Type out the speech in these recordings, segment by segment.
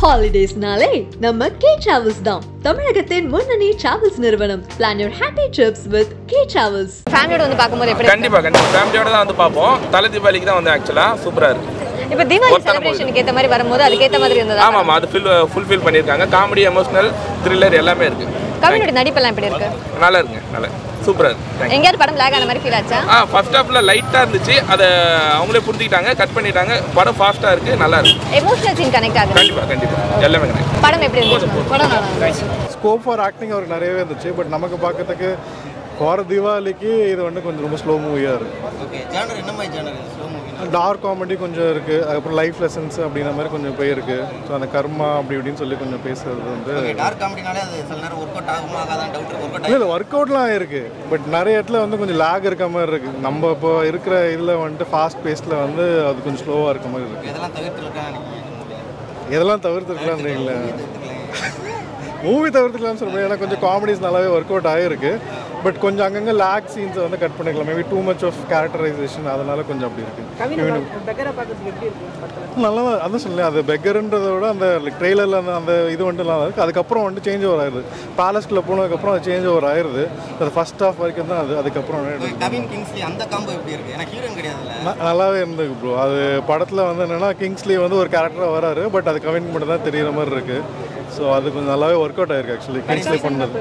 ஹாலிடேஸ்னாலே நம்ம K travels தான் தமிழகத்தின் முன்னணி டிராவல்ஸ் நிறுவனம் plan your happy trips with K travels ஃபேமிலியோட வந்து பார்க்கும்போது எப்படி கண்டிப்பா கண்டிப்பா ஃபேமிலியோட தான் வந்து பார்ப்போம் தலை தீபாவளிக்கு தான் வந்து ஆக்சுவலாக சூப்பராக இருக்கு இப்போ தீபாவளி ஒருத்தனை செலிப்ரேஷனுக்கு ஏற்ற மாதிரி வரும்போது அதுக்கேற்ற மாதிரி இருந்ததா ஆமாம் ஆமாம் அது ஃபில் ஃபுல்ஃபில் பண்ணியிருக்காங்க காமெடி எமோஷனல் த்ரில்லர் எல்லாமே இருக்கு கவினோட நடிப்பெல்லாம் எப்படி இருக்கு நல்லா இருக்குங்க நல்லா சூப்பராக இருக்கு தேங்க்யூ எங்கேயாவது படம் லேக் ஆன மாதிரி ஃபீல் ஆச்சா ஆ ஃபர்ஸ்ட் ஹாஃபில் லைட்டாக இருந்துச்சு அதை அவங்களே புரிஞ்சுக்கிட்டாங்க கட் பண்ணிட்டாங்க படம் ஃபாஸ்ட்டாக இருக்கு நல்லா இருக்கு எமோஷனல் சீன் கனெக்ட் ஆகுது கண்டிப்பா கண்டிப்பா எல்லாமே கரெக்ட் படம் எப்படி இருந்துச்சு படம் நல்லா இருந்துச்சு. ஸ்கோப் ஃபார் ஆக்டிங் அவருக்கு நிறையவே இருந்துச்சு பட் நமக்கு பார்க்கறதுக்கு போகிற தீபாவளிக்கு இது வந்து கொஞ்சம் ரொம்ப ஸ்லோ மூவியாக இருக்குது ஓகே ஜானர் என்ன மாதிரி genre slow movie dark comedy கொஞ்சம் இருக்குது அதுக்கப்புறம் லைஃப் லெசன்ஸ் அப்படிங்கிற மாதிரி கொஞ்சம் போயிருக்கு ஸோ அந்த கர்மா அப்படி இப்படின்னு சொல்லி கொஞ்சம் பேசுறது வந்து ஓகே டார்க் காமெடினாலே அது சில நேரம் ஒர்க் அவுட் ஆகுமா ஆகாதான் டவுட் ஒர்க் அவுட் இல்லை இல்லை ஒர்க் அவுட்லாம் இருக்குது பட் நிறைய இடத்துல வந்து கொஞ்சம் லேக் இருக்க மாதிரி இருக்குது நம்ம இப்போ இருக்கிற இதில் வந்துட்டு ஃபாஸ்ட் பேஸில் வந்து அது கொஞ்சம் ஸ்லோவாக இருக்க மாதிரி இருக்குது இதெல்லாம் தவிர்த்துருக்கான்னு நினைக்கிறேன் எதெல்லாம் தவிர்த்துருக்கலான்றீங்களா மூவி தவிர்த்துக்கலாம்னு சொல்ல முடியாது ஏன்னா கொஞ்சம் காமெடிஸ் நல்லாவே ஒர்க் அவுட் ஆகிருக்கு பட் கொஞ்சம் அங்கங்கே லேக் சீன்ஸை வந்து கட் பண்ணிக்கலாம் maybe too much of characterisation அதனால கொஞ்சம் அப்படி இருக்கு நல்லா தான் அதான் சொல்லல அது பெக்கர்ன்றதை விட அந்த ட்ரெய்லரில் அந்த அந்த இது வந்துட்டு நல்லா இருக்குது அதுக்கப்புறம் வந்துட்டு சேஞ்ச் ஓவர் ஆயிருது பேலஸ்குள்ளே போனதுக்கப்புறம் அது சேஞ்ச் ஓவர் ஆயிருது அது ஃபர்ஸ்ட் ஹாஃப் வரைக்கும் தான் அது அதுக்கப்புறம் ஓகே, கவின் கிங்ஸ்லி அந்த காம்போ எப்படி இருக்கு ஏன்னா ஹீரோயின் கிடையாதுல்ல ந- நல்லாவே இருந்தது ப்ரோ அது படத்தில் வந்து என்னென்னா கிங்ஸ்லி வந்து ஒரு கேரக்டராக வராரு பட் அது கவின் மட்டும் தான் தெரியுற மாதிரி இருக்கு ஸோ அது கொஞ்சம் நல்லாவே ஒர்க் அவுட் ஆயிருக்கு ஆக்சுவலி கிங்ஸ்லி பண்ணது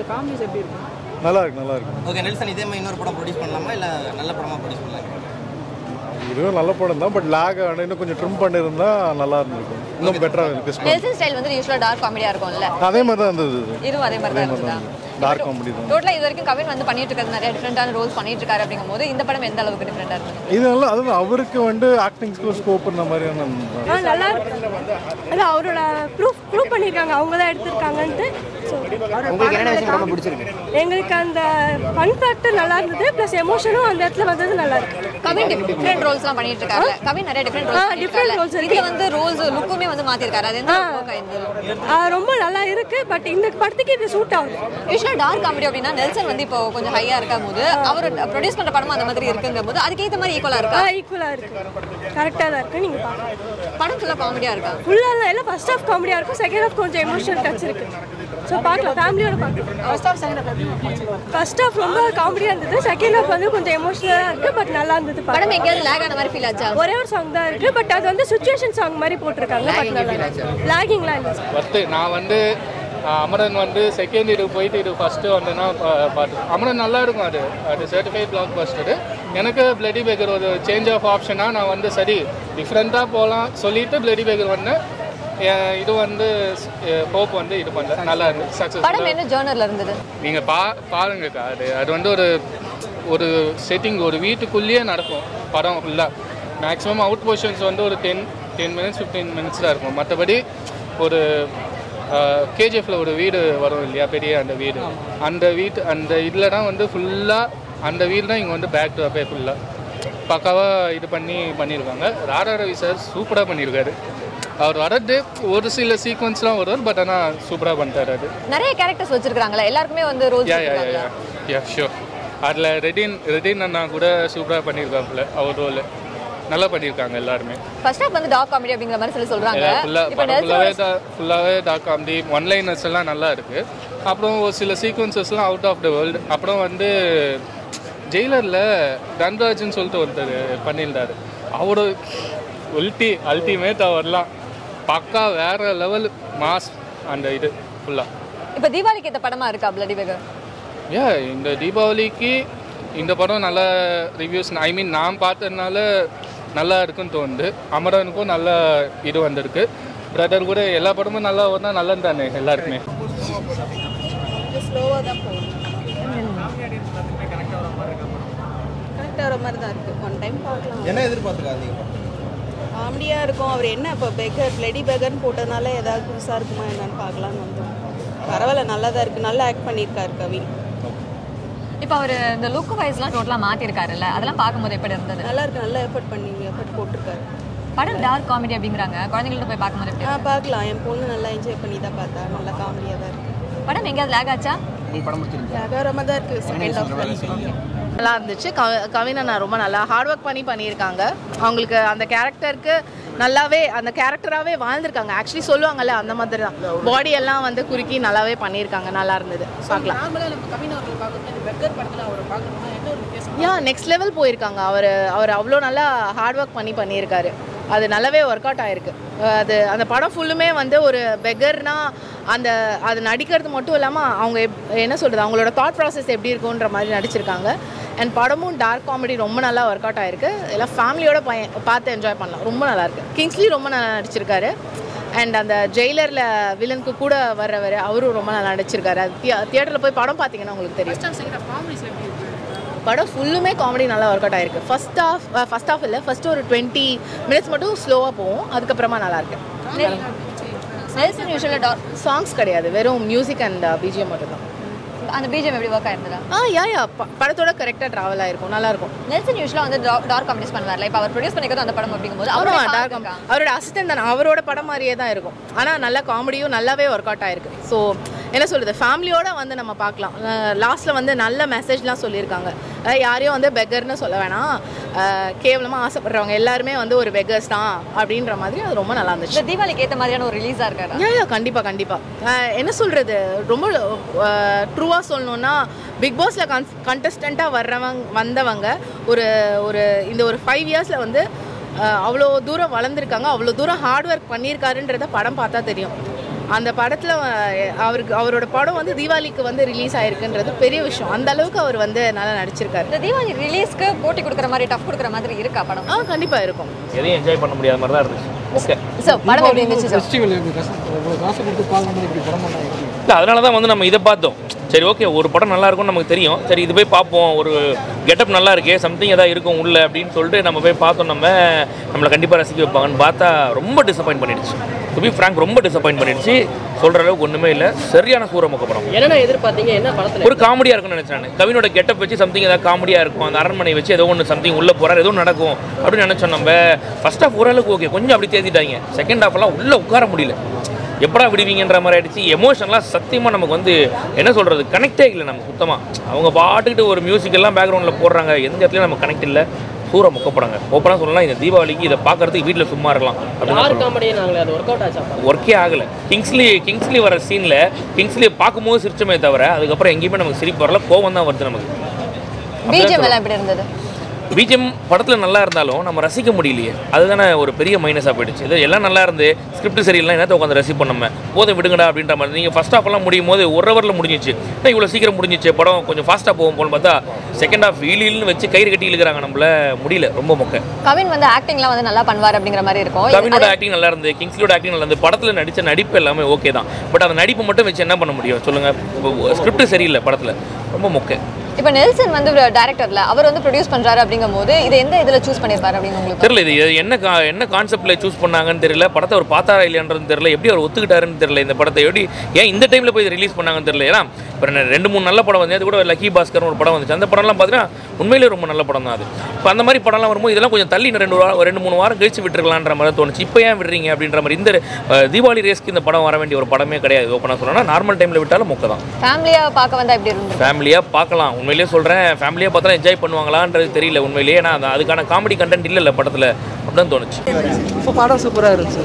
நல்லா இருக்கு நல்லா இருக்கு ஓகே நெல்சன் இதே மாதிரி இன்னொரு படம் ப்ரொடியூஸ் பண்ணலாமா இல்லை நல்ல படமாக ப்ரொடியூஸ் பண்ணலாம் இதுவும் நல்ல படம் தான் பட் லேக் இன்னும் கொஞ்சம் ட்ரிம் பண்ணியிருந்தா நல்லா இருந்திருக்கும் இன்னும் பெட்டராக இருக்கு நெல்சன் ஸ்டைல் வந்து யூஸ்வலாக டார்க் காமெடியாக இருக்கும்ல அதே மாதிரி தான் இருந்தது இது. இதுவும் அதே மாதிரி தான் இருந்ததா டார்க் காமெடி தான் டோட்டலாக இது வரைக்கும் கவின் வந்து பண்ணிட்டு இருக்கிறது நிறைய டிஃப்ரெண்டான ரோல்ஸ் பண்ணிட்டு இருக்காரு அப்படிங்கும்போது இந்த படம் எந்த அளவுக்கு டிஃப்ரெண்டாக இருந்தது இது நல்லா அதுவும் அவருக்கு வந்து ஆக்டிங்ஸ்க்கு ஒரு ஸ்கோப் இருந்த மாதிரியான ஆ நல்லா இருக்கு அதான் அவரோட ப்ரூஃப் ப்ரூவ் பண்ணியிருக்காங்க அவங்க தான் எடுத்திருக்காங்கன்ட்டு ஸோ உங்களுக்கு என்ன விஷயம் ரொம்ப பிடிச்சிருக்கு எங்களுக்கு அந்த ஃபன் ஃபேக்டர் நல்லா இருந்தது ப்ளஸ் எமோஷனும் அந்த இடத்துல வந்தது நல்லா இருக்கு கவின் டிஃப்ரெண்ட் ரோல்ஸ்லாம் பண்ணிட்டு இருக்காரு கவின் நிறைய டிஃப்ரெண்ட் ஆ, ரோல்ஸ் different roles பண்ணிருக்காரு இருக்கு. இதுல வந்து ரோல்ஸ் லுக்குமே வந்து மாத்திருக்காரு அது எந்த அளவுக்கு இருந்தது ஆ, ரொம்ப நல்லா இருக்கு பட் இந்த படத்துக்கு இது சூட் ஆகுது யூஸ்வலாக டார்க் காமெடி அப்படின்னா நெல்சன் வந்து இப்போ கொஞ்சம் ஹையா இருக்கும் போது அவர் ப்ரொடியூஸ் பண்ற படமும் அந்த மாதிரி இருக்குங்கிற போது அதுக்கேற்ற மாதிரி ஈக்குவலா ஆ இருக்கா ஈக்குவலாக இருக்கு கரெக்டாக தான் இருக்கு நீங்கள் பார்க்கலாம் படம் ஃபுல்லாக காமெடியா இருக்கா ஃபுல்லாக எல்லாம் ஃபர்ஸ்ட் ஹாஃப் காமெடியாக இருக்கும் செகண்ட் ஹாஃப் கொஞ்சம் எமோஷனல் டச் இருக்கு ஸோ பார்க்கலாம் ஃபேமிலியோட பார்க்கலாம் first half second half first half ரொம்ப காமெடியாக இருந்தது செகண்ட் ஹாஃப் வந்து கொஞ்சம் எமோஷனலாக இருக்கு பட் நல்லா இருந்தது படம் படம் எங்கேயாவது லேக் ஆன மாதிரி ஃபீல் ஆச்சா ஒரே ஒரு சாங் தான் இருக்கு பட் அது வந்து சுச்சுவேஷன் சாங் மாதிரி போட்டிருக்காங்க பட் நல்லா லாகிங்லாம் இல்லை ஃபஸ்ட்டு நான் வந்து ஆஹ், அமரன் வந்து செகண்ட் இது போயிட்டு இது ஃபஸ்ட்டு வந்தேன்னா பார்த்து அமரன் நல்லா இருக்கும் அது அது சர்டிஃபைட் பிளாக் பஸ்டரு எனக்கு பிளடி பேக்கர் ஒரு சேஞ்ச் ஆஃப் ஆப்ஷனாக நான் வந்து சரி டிஃப்ரெண்ட்டாக போகலாம் சொல்லிட்டு பிளடி பேக்கர் வந்தேன் என் இது வந்து ஹோப் வந்து இது பண்ணல நல்லா இருந்துச்சு படம் சக்ஸஸ்ஃபுல்லாக என்ன ஜேர்னர்ல இருந்தது நீங்கள் பா பாருங்கக்கா அது அது வந்து ஒரு ஒரு செட்டிங் ஒரு வீட்டுக்குள்ளேயே நடக்கும் படம் ஃபுல்லாக மேக்ஸிமம் அவுட் போர்ஷன்ஸ் வந்து ஒரு ten ten minutes fifteen minutes தான் இருக்கும் மற்றபடி ஒரு கேஜிஎஃப்ல ஒரு வீடு வரும் இல்லையா பெரிய அந்த வீடு அந்த வீட்டு அந்த இதில் தான் வந்து ஃபுல்லாக அந்த வீடு தான் இங்கே வந்து பேக் டு அப்பே ஃபுல்லாக பக்காவாக இது பண்ணி பண்ணியிருக்காங்க ராரா ரவி சார் சூப்பராக பண்ணியிருக்காரு அவர் வர்றது ஒரு சில சீக்வன்ஸ்லாம் வருவார் பட் ஆனால் சூப்பராக பண்ணிட்டாரு அது நிறைய கேரக்டர்ஸ் வச்சிருக்காங்களா எல்லாருக்குமே வந்து ரோல்ஸ் யா யா யா யா யா ஷியோர் அதில் ரெடின் ரெடின் அண்ணா கூட சூப்பராக பண்ணியிருக்காப்புல அவர் ரோல் நல்லா பண்ணியிருக்காங்க எல்லாருமே ஃபர்ஸ்ட் ஹாஃப் வந்து டார்க் காமெடி அப்படிங்கிற மாதிரி சொல்லி சொல்றாங்க ஃபுல்லாக இப்போ படம் ஃபுல்லாகவே நெல்சன் தான் ஃபுல்லாகவே டாக் காமெடி ஒன் லைனர்ஸ் எல்லாம் நல்லா இருக்குது அப்புறம் ஒரு சில சீக்வன்சஸ்லாம் அவுட் ஆஃப் த வேர்ல்டு அப்புறம் வந்து ஜெயிலரில் தன்ராஜ்னு சொல்லிட்டு ஒருத்தர் பண்ணியிருந்தாரு அவரு உல்டி அல்டிமேட் அவர்லாம் பக்கா வேற லெவல் மாஸ் அந்த இது ஃபுல்லாக இப்போ தீபாவளிக்கு ஏற்ற படமா இருக்கா பிளடி பேகர் ஏ இந்த தீபாவளிக்கு இந்த படம் நல்ல ரிவ்யூஸ் ஐ மீன் நான் பார்த்ததுனால நல்லா இருக்குன்னு தோணுது அமரனுக்கும் நல்ல இது வந்திருக்கு பிரதர் கூட எல்லா படமும் நல்லா வந்தா நல்லது தானே எல்லாருக்குமே ஸ்லோவாக தான் போகும் கனெக்ட் ஆகிற மாதிரி தான் இருக்குது ஒன் டைம் பார்க்கலாம் என்ன எதிர்பார்த்துருக்காங்க காமெடியாக இருக்கும் அவர் என்ன இப்போ பெக்கர் பிளடி பெக்கர்னு போட்டதுனால ஏதாவது புதுசாக இருக்குமா என்னன்னு பார்க்கலான்னு வந்தோம் பரவாயில்ல நல்லா தான் இருக்குது நல்லா ஆக்ட் பண்ணியிருக்காரு கவின் இப்போ அவர் இந்த லுக் வைஸ்லாம் டோட்டலாக மாற்றிருக்காருல்ல அதெல்லாம் பார்க்கும்போது எப்படி இருந்தது நல்லா இருக்கு நல்லா எஃபர்ட் பண்ணி எஃபர்ட் போட்டிருக்காரு படம் டார்க் காமெடி அப்படிங்கிறாங்க குழந்தைங்கள்ட்ட போய் பார்க்கும்போது எப்படி ஆ பார்க்கலாம் என் பொண்ணு நல்லா என்ஜாய் பண்ணி தான் பார்த்தா நல்லா காமெடியாக தான் இருக்குது படம் எங்கேயாவது லேக் ஆச்சா வியாபாரமாக தான் இருக்குது செகண்ட் ஆஃப் நல்லா இருந்துச்சு கவி கவினை நான் ரொம்ப நல்லா ஹார்ட் ஒர்க் பண்ணி பண்ணியிருக்காங்க அவங்களுக்கு அந்த கேரக்டருக்கு நல்லாவே அந்த கேரக்டராகவே வாழ்ந்திருக்காங்க ஆக்சுவலி சொல்லுவாங்கல்ல அந்த மாதிரி தான் பாடி எல்லாம் வந்து குறுக்கி நல்லாவே பண்ணியிருக்காங்க நல்லா இருந்தது பார்க்கலாம் யா நெக்ஸ்ட் லெவல் போயிருக்காங்க அவர் அவர் அவ்வளோ நல்லா ஹார்ட் ஒர்க் பண்ணி பண்ணியிருக்காரு அது நல்லாவே ஒர்க் அவுட் ஆயிருக்கு அது அந்த படம் ஃபுல்லுமே வந்து ஒரு பெகர்னா அந்த அது நடிக்கிறது மட்டும் இல்லாமல் அவங்க எப்- என்ன சொல்கிறது அவங்களோட தாட் ப்ராசஸ் எப்படி இருக்குன்ற மாதிரி நடிச்சிருக்காங்க அண்ட் படமும் டார்க் காமெடி ரொம்ப நல்லா ஒர்க் அவுட் ஆயிருக்கு எல்லாம் ஃபேமிலியோட பையன் பார்த்து என்ஜாய் பண்ணலாம் ரொம்ப நல்லா இருக்கு கிங்ஸ்லி ரொம்ப நல்லா நடிச்சிருக்காரு அண்ட் அந்த ஜெயிலரில் வில்லனுக்கு கூட வர்றவர் அவரும் ரொம்ப நல்லா நடிச்சிருக்காரு அது தியேட்டரில் போய் படம் பார்த்தீங்கன்னா உங்களுக்கு தெரியும் படம் ஃபுல்லுமே காமெடி நல்லா ஒர்க் அவுட் ஆயிருக்கு ஃபர்ஸ்ட் ஆஃப் ஃபர்ஸ்ட் ஆஃப் இல்லை ஃபர்ஸ்ட் ஒரு டுவெண்ட்டி மினிட்ஸ் மட்டும் ஸ்லோவாக போகும் அதுக்கப்புறமா நல்லா இருக்கு நெல்சன் யூஸ்வலாக சாங்ஸ் கிடையாது வெறும் மியூசிக் அண்ட் பிஜிஎம் மட்டும் தான் அந்த பிஜிஎம் எப்படி ஒர்க் ஆயிருந்ததா ஆ யா யா ப- படத்தோட கரெக்டாக ட்ராவல் ஆயிருக்கும் நல்லா இருக்கும் நெல்சன் யூஸ்வலாக வந்து டார்க் காமெடிஸ் பண்ணுவார்ல இப்போ அவர் ப்ரொடியூஸ் பண்ணிக்கிறது அந்த படம் அப்படிங்கும்போது அவரும் அவரோட dark com- அவரோட அசிஸ்டன்ட் தானே அவரோட படம் மாதிரியே தான் இருக்கும் ஆனால் நல்ல காமெடியும் நல்லாவே ஒர்க் அவுட் ஆயிருக்கு ஸோ என்ன சொல்றது ஃபேமிலியோட வந்து நம்ம பார்க்கலாம் லாஸ்ட்ல வந்து நல்ல மெசேஜ்லாம் சொல்லியிருக்காங்க அதாவது யாரையும் வந்து பெக்கர்னு சொல்ல வேணாம் அஹ் கேவலமா ஆசைப்படுறவங்க எல்லாருமே வந்து ஒரு பெக்கர்ஸ் தான் அப்படின்ற மாதிரி அது ரொம்ப நல்லா இருந்துச்சு இந்த தீபாவளிக்கு ஏற்ற மாதிரியான ஒரு ரிலீஸாக இருக்காரு யா யா கண்டிப்பாக கண்டிப்பாக என்ன சொல்கிறது ரொம்ப ட்ரூவாக சொல்லணும்னா பிக் பாஸில் கன் கண்டஸ்டண்ட்டாக வர்றவங்க வந்தவங்க ஒரு ஒரு இந்த ஒரு ஃபைவ் இயர்ஸில் வந்து அஹ், அவ்வளோ தூரம் வளர்ந்துருக்காங்க அவ்வளோ தூரம் ஹார்ட் ஒர்க் பண்ணியிருக்காருன்றத படம் பார்த்தா தெரியும் அந்த படத்தில் அவருக்கு அவரோட படம் வந்து தீபாவளிக்கு வந்து ரிலீஸ் ஆயிருக்குன்றது பெரிய விஷயம் அந்த அளவுக்கு அவர் வந்து நல்லா நடிச்சிருக்காரு இந்த தீபாவளி ரிலீஸ்க்கு போட்டி கொடுக்குற மாதிரி டஃப் கொடுக்குற மாதிரி இருக்கா படம் ஆ கண்டிப்பாக இருக்கும் எதையும் என்ஜாய் பண்ண முடியாத மாதிரி தான் இருந்துச்சு ஓகே சார் படம் எப்படி இருந்துச்சு சார் இல்லை அதனால தான் வந்து நம்ம இதை பார்த்தோம் சரி ஓகே ஒரு படம் நல்லா இருக்கும்னு நமக்கு தெரியும் சரி இது போய் பார்ப்போம் ஒரு கெட்டப் நல்லா இருக்கே சம்திங் எதாவது இருக்கும் உள்ள அப்படின்னு சொல்லிட்டு நம்ம போய் பார்த்தோம் நம்ம நம்மளை கண்டிப்பாக ரசிக்க வைப்பாங்கன்னு பார்த்தா ரொம்ப டிசப்பாயின்ட் பண்ணிடுச்சு டு பி ஃப்ராங்க் ரொம்ப டிசப்பாயின்ட் பண்ணிடுச்சு சொல்கிற அளவுக்கு ஒன்றுமே இல்லை சரியான சூர முக்க படம் என்னென்ன எதிர்பார்த்தீங்க என்ன படத்துல ஒரு காமெடியாக இருக்கும்னு நினச்சேன் நான் கவினோட கெட்டப் வச்சு சம்திங் ஏதாவது காமெடியாக இருக்கும் அந்த அரண்மனை வச்சு ஏதோ ஒன்று சம்திங் உள்ளே போகிறார் ஏதோ நடக்கும் அப்படின்னு நினச்சோம் நம்ம ஃபர்ஸ்ட் ஹாஃப் ஓரளவுக்கு ஓகே கொஞ்சம் அப்படி தேத்திட்டாங்க செகண்ட் ஹாஃப்லாம் உள்ளே உட்கார முடியல எப்படா விடுவீங்கன்ற மாதிரி ஆயிடுச்சு எமோஷன்லாம் சத்தியமாக நமக்கு வந்து என்ன சொல்கிறது கனெக்டே இல்லை நமக்கு சுத்தமாக அவங்க பாட்டுக்கிட்டு ஒரு மியூசிக் எல்லாம் பேக்ரவுண்டில் போடுறாங்க எந்த இடத்துலையும் நமக்கு கனெக்ட் இல்லை சூற முக்கப்படுறாங்க ஓப்பனாக சொல்லலாம் இந்த தீபாவளிக்கு இதை பார்க்கறதுக்கு வீட்டில் சும்மா இருக்கலாம் அப்படின்னு யார் சொல்லலாம். காமெடி நாங்களே அது ஒர்க் அவுட் ஆச்சா ஒர்க்கே ஆகலை கிங்ஸ்லி கிங்ஸ்லி வர சீனில் கிங்ஸ்லி பார்க்கும்போது சிரிச்சமே தவிர அதுக்கப்புறம் எங்கேயுமே நமக்கு சிரிப்பு வரல கோவம் தான் வருது நமக்கு பிஜிஎம் எல்லாம் எப்படி இருந்தது பிஜிஎம் படத்தில் நல்லா இருந்தாலும் நம்ம ரசிக்க முடியலையே அதுதானே ஒரு பெரிய மைனஸாக போயிடுச்சு இது எல்லாம் நல்லா இருந்து ஸ்கிரிப்ட் சரியில்லை என்னத்தை உட்காந்து ரசிப்போம் நம்ம போதை விடுங்கடா அப்படின்ற மாதிரி நீங்கள் ஃபஸ்ட் ஹாஃப்லாம் முடியும் போது ஒரு ஹவரில் முடிஞ்சிச்சு ஏன்னா இவ்வளோ சீக்கிரம் முடிஞ்சிச்சு படம் கொஞ்சம் ஃபாஸ்ட்டாக போகும் போல பார்த்தா செகண்ட் ஹாஃப் இழில்னு வச்சு கயிறு கட்டி இழுக்கிறாங்க நம்மள முடியல ரொம்ப மொக்க கவின் வந்து ஆக்டிங்லாம் வந்து நல்லா பண்ணுவார் அப்படிங்கிற மாதிரி இருக்கும் கவினோட ஆக்டிங் நல்லா இருந்து கிங்ஸ்லியோட ஆக்டிங் நல்லா இருந்து படத்தில் நடித்த நடிப்பு எல்லாமே ஓகே தான் பட் அந்த நடிப்பு மட்டும் வச்சு என்ன பண்ண முடியும் சொல்லுங்கள் ஸ்கிரிப்ட் சரியில்லை படத்தில் ரொம்ப மொக்க இப்போ நெல்சன் வந்து டைரக்டர்ல அவர் வந்து ப்ரொடியூஸ் பண்றாரு அப்படிங்கும்போது இதை எந்த இதில் சூஸ் பண்ணியிருப்பாரு அப்படின்னு உங்களுக்கு தெரியல இது எ- என்ன கா என்ன கான்செப்ட்ல சூஸ் பண்ணாங்கன்னு தெரியல படத்தை அவர் பார்த்தாரா இல்லையான்றது தெரியல எப்படி அவர் ஒத்துக்கிட்டாருன்னு தெரியல இந்த படத்தை எப்படி ஏன் இந்த டைம்ல போய் ரிலீஸ் பண்ணாங்கன்னு தெரியல ஏன்னா இப்போ ரெ- ரெண்டு மூணு நல்ல படம் வந்து அது கூட லக்கி பாஸ்கர்னு ஒரு படம் வந்துச்சு அந்த படம்லாம் பார்த்தீங்கன்னா உண்மையிலே ரொம்ப நல்ல படம் தான் அது இப்போ அந்த மாதிரி படம்லாம் வரும்போது இதெல்லாம் கொஞ்சம் தள்ளி இன்னும் ரெண்டு வாரம் ரெண்டு மூணு வாரம் கழிச்சு விட்டுருக்கலான்ற மாதிரி தோணுச்சு இப்போ ஏன் விடுறீங்க அப்படின்ற மாதிரி இந்த அஹ், தீபாவளி ரேஸ்க்கு இந்த படம் வர வேண்டிய ஒரு படமே கிடையாது ஓப்பனாக சொல்லணும்னா நார்மல் டைமில் விட்டாலும் மொக்க தான் ஃபேமிலியா பார்க்க வந்தா எப்படி இருந்தது ஃபேமிலியாக பார்க்கலாம் உண்மையிலேயே சொல்கிறேன் ஃபேமிலியாக பார்த்தா என்ஜாய் பண்ணுவாங்களான்றது தெரியல உண்மையிலேயே ஏன்னா அது- அதுக்கான காமெடி கண்டென்ட் இல்லைல்ல படத்தில் அப்படின்னு தோணுச்சு இப்போ படம் சூப்பராக இருந்துச்சு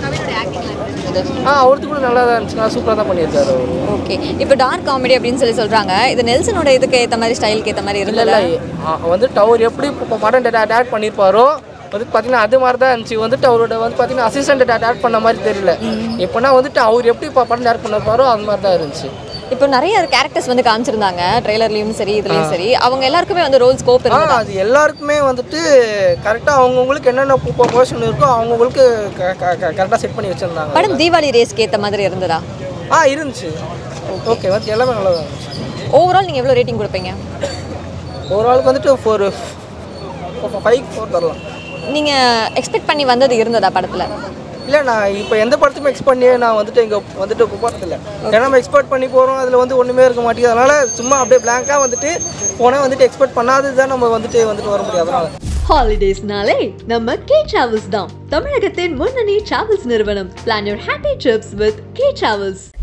ஆ அவருக்கு கூட நல்லா தான் இருந்துச்சு நான் சூப்பராக தான் பண்ணியிருக்காரு அவர் ஓகே இப்போ டார்க் காமெடி அப்படின்னு சொல்லி சொல்றாங்க இது நெல்சனோட இதுக்கு ஏற்ற மாதிரி ஸ்டைலுக்கு ஏற்ற மாதிரி இல்லை இருந்தது இல்லை வந்துட்டு அவர் எப்படி இப்போ படம் டேரக்ட் பண்ணியிருப்பாரோ வந்து பார்த்தீங்கன்னா அது மாதிரி தான் இருந்துச்சு வந்துட்டு அவரோட வந்து பார்த்தீங்கன்னா அசிஸ்டன்ட் டேரக்ட் பண்ண மாதிரி தெரியல எப்போனா வந்துட்டு அவர் எப்படி இப்போ படம் டேரக்ட் பண்ணிருப்பாரோ அது மாதிரி தான் இருந்துச்சு இப்போ நிறைய கேரக்டர்ஸ் வந்து காமிச்சிருந்தாங்க ட்ரெய்லர்லயும் சரி இதுலயும் சரி அவங்க எல்லாருக்குமே வந்து ரோல் ஸ்கோப் ஆ இருந்தது அது எல்லாருக்குமே வந்துட்டு கரெக்டாக அவங்கவுங்களுக்கு என்னென்ன போர்ஷன் இருக்கோ அவங்கவுங்களுக்கு கரெக்டாக செட் பண்ணி வச்சுருந்தாங்க படம் தீபாவளி ரேஸ்க்கு ஏற்ற மாதிரி இருந்ததா ஆ இருந்துச்சு ஓகே வந்து எல்லாமே நல்லா தான் இருந்துச்சு ஓவரால் நீங்க எவ்வளவு ரேட்டிங் கொடுப்பீங்க ஒரு ஆளுக்கு வந்துட்டு ஃபோர் ஃபைவ் ஃபோர் தரலாம் நீங்க எக்ஸ்பெக்ட் பண்ணி வந்தது இருந்ததா படத்துல இல்லை நான் இப்போ எந்த படத்துக்கும் எக்ஸ்பெக்ட் பண்ணியே நான் வந்துட்டு இங்கே வந்துட்டு போகிறதில்ல ஏன்னா நம்ம எக்ஸ்பெக்ட் பண்ணி போகிறோம் அதில் வந்து ஒன்றுமே இருக்க மாட்டேங்குது அதனால சும்மா அப்படியே பிளாங்காக வந்துட்டு போனால் வந்துட்டு எக்ஸ்பெக்ட் பண்ணாதது தான் நம்ம வந்துட்டு வந்துட்டு வர முடியாது அதனால ஹாலிடேஸ்னாலே நம்ம கே டிராவல்ஸ் தான் தமிழகத்தின் முன்னணி டிராவல்ஸ் நிறுவனம் plan your happy trips with K travels